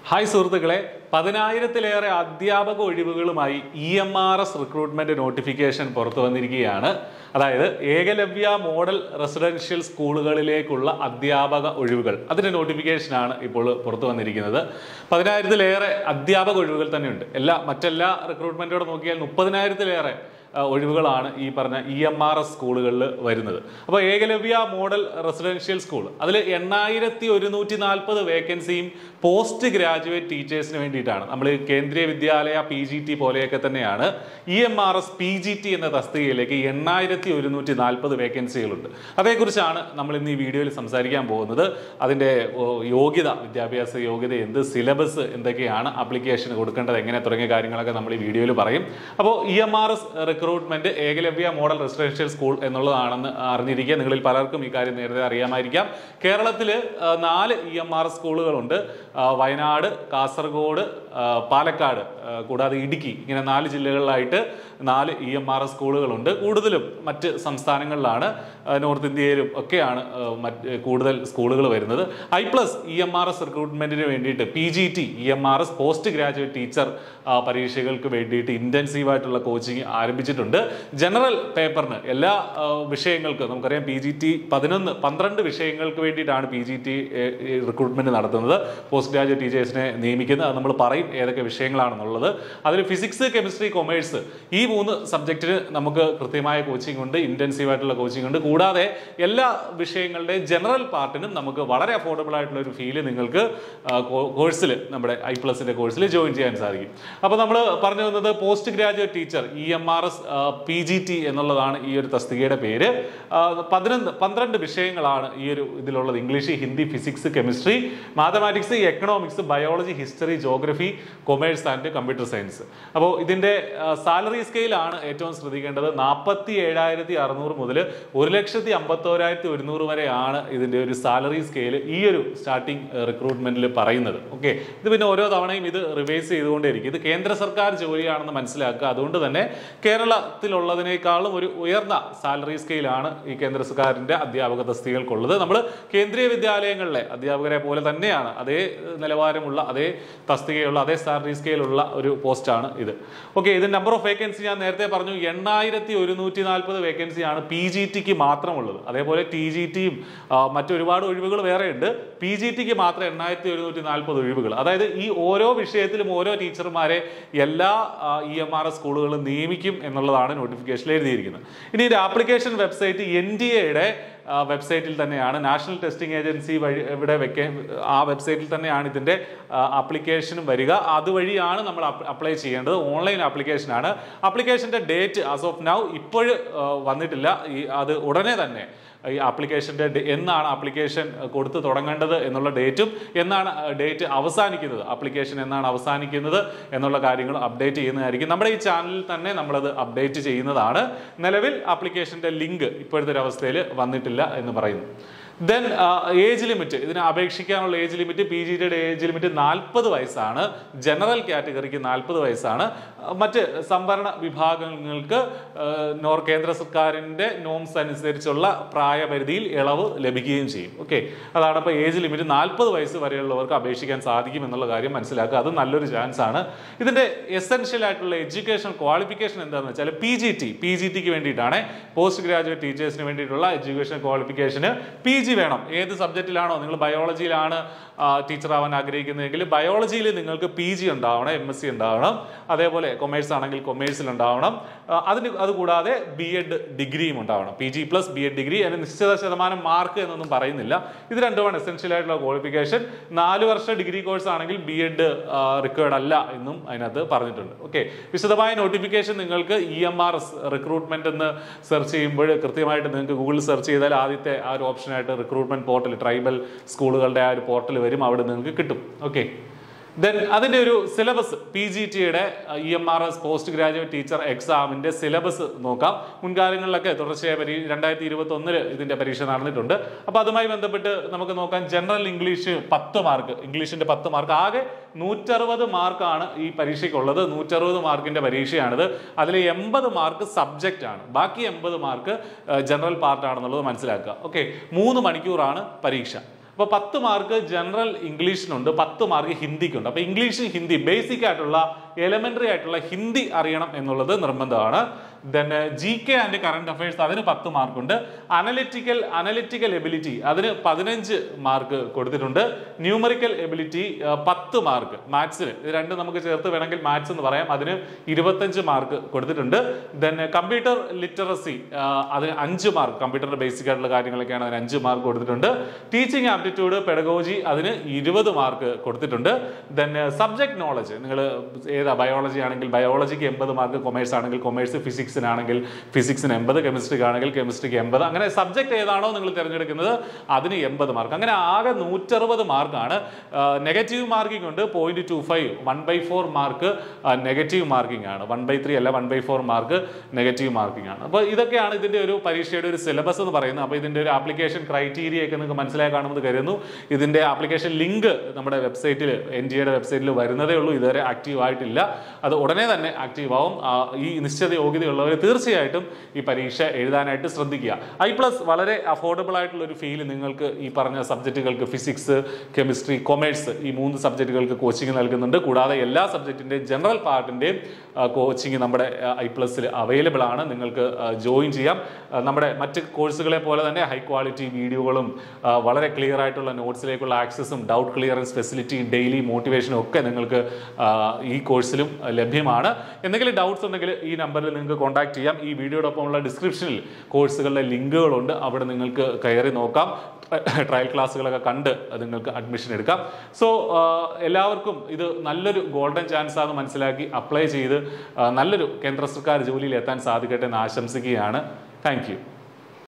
hi സുഹൃത്തുക്കളെ പതിനായിരത്തിലേറെ അധ്യാപക ഒഴിവുകളുമായി E M R S recruitment notification പുറത്തു വന്നിരിക്കുകയാണ് അതായത് ഏകലവ്യ മോഡൽ റെസിഡൻഷ്യൽ സ്കൂളുകളിലേക്കുള്ള അധ്യാപക ഒഴിവുകൾ അതിന്റെ നോട്ടിഫിക്കേഷനാണ് ഇപ്പോൾ പുറത്തു വന്നിരിക്കുന്നത് പതിനായിരത്തിലേറെ അധ്യാപക ഒഴിവുകൾ തന്നെയുണ്ട് എല്ലാ മറ്റെല്ലാ റിക്രൂട്ട്മെന്റോടെ നോക്കിയാൽ മുപ്പതിനായിരത്തിലേറെ ആ, ഒഴിവുകളാണ് ഈ പറഞ്ഞ ഇ എം ആർ എസ് സ്കൂളുകളിൽ വരുന്നത് അപ്പോൾ ഏകലവ്യ മോഡൽ റെസിഡൻഷ്യൽ സ്കൂൾ അതിൽ എണ്ണായിരത്തി ഒരുന്നൂറ്റി നാൽപ്പത് വേക്കൻസിയും പോസ്റ്റ് ഗ്രാജുവേറ്റ് ടീച്ചേഴ്സിന് വേണ്ടിയിട്ടാണ് നമ്മൾ കേന്ദ്രീയ വിദ്യാലയ പി ജി ടി പോലെയൊക്കെ തന്നെയാണ് E M R S P G T എന്ന തസ്തികയിലേക്ക് എണ്ണായിരത്തി ഒരുന്നൂറ്റി നാൽപ്പത് വേക്കൻസികളുണ്ട് അതേക്കുറിച്ചാണ് നമ്മൾ ഇന്ന് ഈ വീഡിയോയിൽ സംസാരിക്കാൻ പോകുന്നത് അതിൻ്റെ ഓ, യോഗ്യത വിദ്യാഭ്യാസ യോഗ്യത എന്ത് സിലബസ് എന്തൊക്കെയാണ് ആപ്ലിക്കേഷൻ കൊടുക്കേണ്ടത് എങ്ങനെ തുടങ്ങിയ കാര്യങ്ങളൊക്കെ നമ്മൾ ഈ വീഡിയോയിൽ പറയും അപ്പോൾ E M R S recruitment Eklavya model residential school എന്നുള്ളതാണെന്ന് അറിഞ്ഞിരിക്കുക നിങ്ങളിൽ പലർക്കും ഈ കാര്യം നേരത്തെ അറിയാമായിരിക്കാം കേരളത്തിൽ നാല് ഇ എം ആർ എസ് സ്കൂളുകളുണ്ട് ആ, വയനാട് കാസർഗോഡ് ആ, പാലക്കാട് ആ, കൂടാതെ ഇടുക്കി ഇങ്ങനെ നാല് ജില്ലകളിലായിട്ട് നാല് ഇ എം ആർ എസ് സ്കൂളുകളുണ്ട് കൂടുതലും മറ്റ് സംസ്ഥാനങ്ങളിലാണ് ആ, നോർത്ത് ഇന്ത്യയിലും ഒക്കെയാണ് ആ, മറ്റ് കൂടുതൽ സ്കൂളുകൾ വരുന്നത് I plus E M R S റിക്രൂട്ട്മെന്റിന് വേണ്ടിയിട്ട് P G T E M R S post graduate teacher ആ, പരീക്ഷകൾക്ക് വേണ്ടിയിട്ട് ഇന്റൻസീവ് ആയിട്ടുള്ള കോച്ചിങ് ആരംഭിച്ചിട്ടുണ്ട് ജനറൽ പേപ്പറിന് എല്ലാ ആ, വിഷയങ്ങൾക്കും നമുക്കറിയാം പി ജി ടി പതിനൊന്ന് പന്ത്രണ്ട് വിഷയങ്ങൾക്ക് വേണ്ടിയിട്ടാണ് പി ജി ടി റിക്രൂട്ട്മെന്റ് നടത്തുന്നത് പോസ്റ്റ് ഗ്രാജുവേറ്റ് ടീച്ചേഴ്സിനെ നിയമിക്കുന്നത് അത് നമ്മൾ പറയും ഏതൊക്കെ വിഷയങ്ങളാണെന്നുള്ളത് അതിൽ ഫിസിക്സ് കെമിസ്ട്രി കൊമേഴ്സ് ഈ മൂന്ന് സബ്ജക്റ്റിന് നമുക്ക് കൃത്യമായ കോച്ചിങ് ഉണ്ട് ഇന്റൻസീവ് ആയിട്ടുള്ള കോച്ചിങ് ഉണ്ട് കൂടാതെ എല്ലാ വിഷയങ്ങളുടെ ജനറൽ പാർട്ടിനും നമുക്ക് വളരെ അഫോർഡബിൾ ആയിട്ടുള്ള ഒരു ഫീല് നിങ്ങൾക്ക് കോഴ്സിൽ നമ്മുടെ ഐ പ്ലസിന്റെ കോഴ്സിൽ ജോയിൻ ചെയ്യാൻ സാധിക്കും അപ്പോൾ നമ്മൾ പറഞ്ഞു വന്നത് post graduate teacher E M R S P G T എന്നുള്ളതാണ് ഈ ഒരു തസ്തികയുടെ പേര് ആ, പതിനൊന്ന് പന്ത്രണ്ട് വിഷയങ്ങളാണ് ഈ ഒരു ഇതിലുള്ളത് English Hindi physics chemistry mathematics economics biology history geography commerce and computer science അപ്പോൾ ഇതിന്റെ സാലറി സ്കെയിലാണ് ഏറ്റവും ശ്രദ്ധിക്കേണ്ടത് നാൽപ്പത്തി ഏഴായിരത്തി അറുന്നൂറ് മുതൽ ഒരു ലക്ഷത്തി അമ്പത്തോരായിരത്തി ഒരുന്നൂറ് വരെയാണ് ഇതിന്റെ ഒരു സാലറി സ്കെയിൽ ഈ ഒരു സ്റ്റാർട്ടിംഗ് റിക്രൂട്ട്മെന്റിൽ പറയുന്നത് ഓക്കെ ഇത് പിന്നെ ഓരോ തവണയും ഇത് റിവൈസ് ചെയ്തുകൊണ്ടേയിരിക്കും ഇത് കേന്ദ്ര സർക്കാർ ജോലിയാണെന്ന് മനസ്സിലാക്കുക അതുകൊണ്ട് തന്നെ കേരളത്തിലുള്ളതിനേക്കാളും ഒരു ഉയർന്ന സാലറി സ്കെയിലാണ് ഈ കേന്ദ്ര സർക്കാരിന്റെ അധ്യാപക തസ്തികകൾക്കുള്ളത് നമ്മൾ കേന്ദ്രീയ വിദ്യാലയങ്ങളിലെ അധ്യാപകരെ പോലെ തന്നെയാണ് അതേ ഏഹ്, നിലവാരമുള്ള അതേ തസ്തികയുള്ള അതേ സാലറി സ്കെയിലുള്ള ഒരു പോസ്റ്റാണ് ഇത് ഓക്കെ ഇതിന്റെ നമ്പർ ഓഫ് വേക്കൻസി ഞാൻ നേരത്തെ പറഞ്ഞു എണ്ണായിരത്തി ഒരുന്നൂറ്റി നാൽപ്പത് വേക്കൻസിയാണ് പി ജി ടിക്ക് മാത്രമുള്ളത് അതേപോലെ ടി ജി ടിയും മറ്റൊരുപാട് ഒഴിവുകൾ വേറെ ഉണ്ട് പി ജി ടിക്ക് മാത്രം എണ്ണായിരത്തി ഒരുന്നൂറ്റി നാൽപ്പത് ഒഴിവുകൾ അതായത് ഈ ഓരോ വിഷയത്തിലും ഓരോ ടീച്ചർമാരെ എല്ലാ ഇ എം ആർ എസ് സ്കൂളുകളും നിയമിക്കും എന്നുള്ളതാണ് നോട്ടിഫിക്കേഷനിൽ എഴുതിയിരിക്കുന്നത് ഇനി ഇതിന്റെ ആപ്ലിക്കേഷൻ വെബ്സൈറ്റ് എൻ ഡി എയുടെ വെബ്സൈറ്റിൽ തന്നെയാണ് നാഷണൽ ടെസ്റ്റിംഗ് ഏജൻസി വഴി ഇവിടെ വെക്കാൻ ആ വെബ്സൈറ്റിൽ തന്നെയാണ് ഇതിന്റെ ആപ്ലിക്കേഷനും വരിക അതുവഴിയാണ് നമ്മൾ അപ്ലൈ ചെയ്യേണ്ടത് ഓൺലൈൻ ആപ്ലിക്കേഷനാണ് ആപ്ലിക്കേഷന്റെ ഡേറ്റ് ആസ് ഓഫ് നൗ ഇപ്പോഴും വന്നിട്ടില്ല ഈ അത് ഉടനെ തന്നെ ഈ ആപ്ലിക്കേഷന്റെ ഡേ- എന്നാണ് ആപ്ലിക്കേഷൻ കൊടുത്തു തുടങ്ങേണ്ടത് എന്നുള്ള ഡേറ്റും എന്നാണ് ഡേറ്റ് അവസാനിക്കുന്നത് ആപ്ലിക്കേഷൻ എന്നാണ് അവസാനിക്കുന്നത് എന്നുള്ള കാര്യങ്ങൾ അപ്ഡേറ്റ് ചെയ്യുന്നതായിരിക്കും നമ്മുടെ ഈ ചാനലിൽ തന്നെ നമ്മളത് അപ്ഡേറ്റ് ചെയ്യുന്നതാണ് നിലവിൽ ആപ്ലിക്കേഷന്റെ ലിങ്ക് ഇപ്പോഴത്തെ ഒരു അവസ്ഥയിൽ വന്നിട്ടില്ല എന്ന് പറയുന്നു ദെൻ ഏജ് ലിമിറ്റ് ഇതിന് അപേക്ഷിക്കാനുള്ള ഏജ് ലിമിറ്റ് പി ജിയുടെ ഏജ് ലിമിറ്റ് നാൽപ്പത് വയസ്സാണ് ജനറൽ കാറ്റഗറിക്ക് നാൽപ്പത് വയസ്സാണ് ആ, മറ്റ് സംവരണ വിഭാഗങ്ങൾക്ക് ആ, നോർ കേന്ദ്ര സർക്കാരിന്റെ നോംസ് അനുസരിച്ചുള്ള പ്രായപരിധിയിൽ ഇളവ് ലഭിക്കുകയും ചെയ്യും ഓക്കെ അതാണ് അപ്പോൾ ഏജ് ലിമിറ്റ് നാൽപ്പത് വയസ്സ് വരെയുള്ളവർക്ക് അപേക്ഷിക്കാൻ സാധിക്കും എന്നുള്ള കാര്യം മനസ്സിലാക്കുക അത് നല്ലൊരു ചാൻസ് ആണ് ഇതിന്റെ എസെൻഷ്യൽ ആയിട്ടുള്ള എഡ്യൂക്കേഷൻ ക്വാളിഫിക്കേഷൻ എന്താണെന്ന് വെച്ചാൽ P G T P G ടിക്ക് വേണ്ടിയിട്ടാണ് പോസ്റ്റ് ഗ്രാജുവേറ്റ് ടീച്ചേഴ്സിന് വേണ്ടിയിട്ടുള്ള എഡ്യൂക്കേഷൻ ക്വാളിഫിക്കേഷന് പി ജി വേണം ഏത് സബ്ജക്റ്റിലാണോ നിങ്ങൾ ബയോളജിയിലാണ് ടീച്ചർ ആവാൻ ആഗ്രഹിക്കുന്നതെങ്കിൽ ബയോളജിയിൽ നിങ്ങൾക്ക് പി ജി ഉണ്ടാവണം എം എസ് സി ഉണ്ടാവണം അതേപോലെ കൊമേഴ്സ് ആണെങ്കിൽ കൊമേഴ്സിൽ ഉണ്ടാവണം ആ, അതിന് അതുകൂടാതെ ബി എഡ് ഡിഗ്രിയും ഉണ്ടാവണം P G plus B Ed degree അതിന് നിശ്ചിത ശതമാനം മാർക്ക് എന്നൊന്നും പറയുന്നില്ല ഇത് രണ്ടുമാണ് എസെൻഷ്യൽ ആയിട്ടുള്ള ക്വാളിഫിക്കേഷൻ നാല് വർഷ ഡിഗ്രി കോഴ്സ് ആണെങ്കിൽ ബി എഡ് റിക്വയർഡ് അല്ല എന്നും അതിനകത്ത് പറഞ്ഞിട്ടുണ്ട് ഓക്കെ വിശദമായ നോട്ടിഫിക്കേഷൻ നിങ്ങൾക്ക് E M R S recruitment എന്ന് സെർച്ച് ചെയ്യുമ്പോൾ കൃത്യമായിട്ട് നിങ്ങൾക്ക് ഗൂഗിളിൽ സെർച്ച് ചെയ്താൽ ആദ്യത്തെ ആ ഒരു ഓപ്ഷനായിട്ട് റിക്രൂട്ട്മെന്റ് പോർട്ടൽ ട്രൈബൽ സ്കൂളുകളുടെ ആ ഒരു പോർട്ടൽ വരും അവിടെ നിങ്ങൾക്ക് കിട്ടും ഓക്കെ ദെൻ അതിന്റെ ഒരു സിലബസ് പി ജി ടിയുടെ E M R S post graduate teacher എക്സാമിന്റെ സിലബസ് നോക്കാം മുൻകാലങ്ങളിലൊക്കെ തുടർച്ചയായ പരീ രണ്ടായിരത്തി ഇരുപത്തി ഒന്നില് ഇതിന്റെ പരീക്ഷ നടന്നിട്ടുണ്ട് അപ്പൊ അതുമായി ബന്ധപ്പെട്ട് നമുക്ക് നോക്കാം ജനറൽ ഇംഗ്ലീഷ് പത്ത് മാർക്ക് ഇംഗ്ലീഷിന്റെ പത്ത് മാർക്ക് ആകെ നൂറ്ററുപത് മാർക്കാണ് ഈ പരീക്ഷയ്ക്കുള്ളത് നൂറ്ററുപത് മാർക്കിന്റെ പരീക്ഷയാണിത് അതിൽ എൺപത് മാർക്ക് സബ്ജക്റ്റ് ആണ് ബാക്കി എൺപത് മാർക്ക് ജനറൽ പാർട്ട് ആണെന്നുള്ളത് മനസ്സിലാക്കുക ഓക്കെ മൂന്ന് മണിക്കൂറാണ് പരീക്ഷ അപ്പോൾ പത്ത് മാർക്ക് ജനറൽ ഇംഗ്ലീഷിനുണ്ട് പത്ത് മാർക്ക് ഹിന്ദിക്കുണ്ട് അപ്പോൾ ഇംഗ്ലീഷ് ഹിന്ദി ബേസിക് ആയിട്ടുള്ള എലമെന്ററി ആയിട്ടുള്ള ഹിന്ദി അറിയണം എന്നുള്ളത് നിർബന്ധമാണ് then G K and current affairs അതിന് പത്ത് മാർക്കുണ്ട് അനലിറ്റിക്കൽ അനലിറ്റിക്കൽ എബിലിറ്റി അതിന് പതിനഞ്ച് മാർക്ക് കൊടുത്തിട്ടുണ്ട് ന്യൂമറിക്കൽ എബിലിറ്റി പത്ത് മാർക്ക് മാത്സിന് ഇത് രണ്ടും നമുക്ക് ചേർത്ത് വേണമെങ്കിൽ മാത്സ് എന്ന് പറയാം അതിന് ഇരുപത്തഞ്ച് മാർക്ക് കൊടുത്തിട്ടുണ്ട് ദെൻ കമ്പ്യൂട്ടർ ലിറ്ററസി അതിന് അഞ്ച് മാർക്ക് കമ്പ്യൂട്ടറിന്റെ ബേസിക് ആയിട്ടുള്ള കാര്യങ്ങളൊക്കെയാണ് അതിന് അഞ്ച് മാർക്ക് കൊടുത്തിട്ടുണ്ട് ടീച്ചിങ് ആപ്റ്റിറ്റ്യൂഡ് പെഡഗോജി അതിന് ഇരുപത് മാർക്ക് കൊടുത്തിട്ടുണ്ട് ദെൻ സബ്ജക്ട് നോളജ് നിങ്ങൾ ഏതാ ബയോളജി ആണെങ്കിൽ ബയോളജിക്ക് എൺപത് മാർക്ക് കൊമേഴ്സ് ആണെങ്കിൽ കൊമേഴ്സ് ഫിസിക്സിനാണെങ്കിൽ ഫിസിക്സിന് എൺപത് കെമിസ്ട്രിക്ക് ആണെങ്കിൽ കെമിസ്ട്രിക്ക് എൺപത് അങ്ങനെ സബ്ജക്ട് ഏതാണോ നിങ്ങൾ തിരഞ്ഞെടുക്കുന്നത് അതിന് എൺപത് മാർക്ക് അങ്ങനെ ആകെ നൂറ്ററുപത് മാർക്കാണ് നെഗറ്റീവ് മാർക്കിംഗ് ഉണ്ട് point two five one by four mark negative marking ആണ് വൺ ബൈ ത്രീ അല്ല one by four mark negative marking ആണ് അപ്പോൾ ഇതൊക്കെയാണ് ഇതിന്റെ ഒരു പരീക്ഷയുടെ ഒരു സിലബസ് എന്ന് പറയുന്നത് അപ്പോൾ ഇതിന്റെ ഒരു ആപ്ലിക്കേഷൻ ക്രൈറ്റീരിയ ഒക്കെ നിങ്ങൾക്ക് മനസ്സിലായി കാണുമെന്ന് കരുതുന്നു ഇതിന്റെ ആപ്ലിക്കേഷൻ ലിങ്ക് നമ്മുടെ വെബ്സൈറ്റിൽ എൻ ജി എയുടെ വെബ്സൈറ്റിൽ വരുന്നതേ ഉള്ളൂ ഇതുവരെ ആക്റ്റീവ് ആയിട്ടില്ല അത് ഉടനെ തന്നെ ആക്റ്റീവ് ആവും ആ, ഈ നിശ്ചിത യോഗ്യതയുള്ളവർ തീർച്ചയായിട്ടും ഈ പരീക്ഷ എഴുതാനായിട്ട് ശ്രദ്ധിക്കുക ഐ പ്ലസ് വളരെ അഫോർഡബിൾ ആയിട്ടുള്ള ഒരു ഫീൽ നിങ്ങൾക്ക് ഈ പറഞ്ഞ സബ്ജക്റ്റുകൾക്ക് ഫിസിക്സ് കെമിസ്ട്രി കൊമേഴ്സ് ഈ മൂന്ന് സബ്ജക്റ്റുകൾക്ക് കോച്ചിങ് നൽകുന്നുണ്ട് കൂടാതെ എല്ലാ സബ്ജക്റ്റിൻ്റെയും ജനറൽ പാർട്ടിൻ്റെയും കോച്ചിങ് നമ്മുടെ ഐ പ്ലസിൽ അവൈലബിൾ ആണ് നിങ്ങൾക്ക് ജോയിൻ ചെയ്യാം ആ, നമ്മുടെ മറ്റ് കോഴ്സുകളെ പോലെ തന്നെ ഹൈ ക്വാളിറ്റി വീഡിയോകളും ആ, വളരെ ക്ലിയർ ആയിട്ടുള്ള നോട്ട്സിലേക്കുള്ള ആക്സസും ഡൗട്ട് ക്ലിയറൻസ് ഫെസിലിറ്റി ഡെയിലി മോട്ടിവേഷനും ഒക്കെ നിങ്ങൾക്ക് ആ, ഈ കോഴ്സിലും ലഭ്യമാണ് എന്തെങ്കിലും ഡൗട്ട്സ് ഉണ്ടെങ്കിൽ ഈ നമ്പറിൽ നിങ്ങൾക്ക് കോൺടാക്ട് ചെയ്യാം ഈ വീഡിയോടൊപ്പമുള്ള ഡിസ്ക്രിപ്ഷനിൽ കോഴ്സുകളുടെ ലിങ്കുകളുണ്ട് അവിടെ നിങ്ങൾക്ക് കയറി നോക്കാം ട്രയൽ ക്ലാസ്സുകളൊക്കെ കണ്ട് നിങ്ങൾക്ക് അഡ്മിഷൻ എടുക്കാം സോ എല്ലാവർക്കും ഇത് നല്ലൊരു ഗോൾഡൻ ചാൻസ് ആണെന്ന് മനസ്സിലാക്കി അപ്ലൈ ചെയ്ത് ആ, നല്ലൊരു കേന്ദ്ര സർക്കാർ ജോലിയിൽ എത്താൻ സാധിക്കട്ടെ എന്ന് ആശംസിക്കുകയാണ് താങ്ക് യു